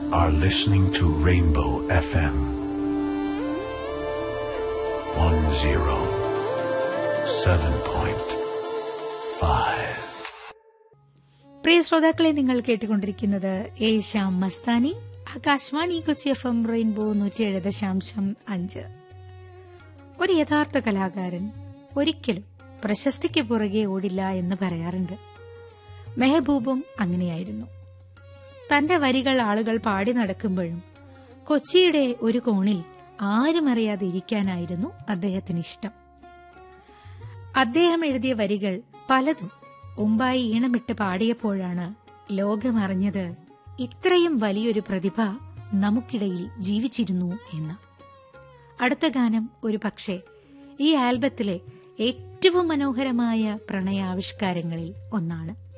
are listening to Rainbow FM 107.5. പ്രിയ ശ്രോതാക്കളെ നിങ്ങൾ കേട്ടുകൊണ്ടിരിക്കുന്നത് ഏഷ്യാം മസ്താനി Akashvani Kochi F M Rainbow നൂറ്റിയേഴ് ദശാംശം അഞ്ച് ഒരു യഥാർത്ഥ കലാകാരൻ ഒരിക്കലും പ്രശസ്തിക്ക് പുറകെ ഓടില്ല എന്ന് പറയാറുണ്ട് മെഹബൂബും അങ്ങനെയായിരുന്നു തന്റെ വരികൾ ആളുകൾ പാടി നടക്കുമ്പോഴും കൊച്ചിയുടെ ഒരു കോണിൽ ആരും അറിയാതെ ഇരിക്കാനായിരുന്നു അദ്ദേഹത്തിന് ഇഷ്ടം അദ്ദേഹം എഴുതിയ വരികൾ പലതും മുമ്പായി ഈണമിട്ട് പാടിയപ്പോഴാണ് ലോകമറിഞ്ഞത് ഇത്രയും വലിയൊരു പ്രതിഭ നമുക്കിടയിൽ ജീവിച്ചിരുന്നു എന്ന് അടുത്ത ഗാനം ഒരു പക്ഷേ ഈ ആൽബത്തിലെ ഏറ്റവും മനോഹരമായ പ്രണയാവിഷ്കാരങ്ങളിൽ ഒന്നാണ്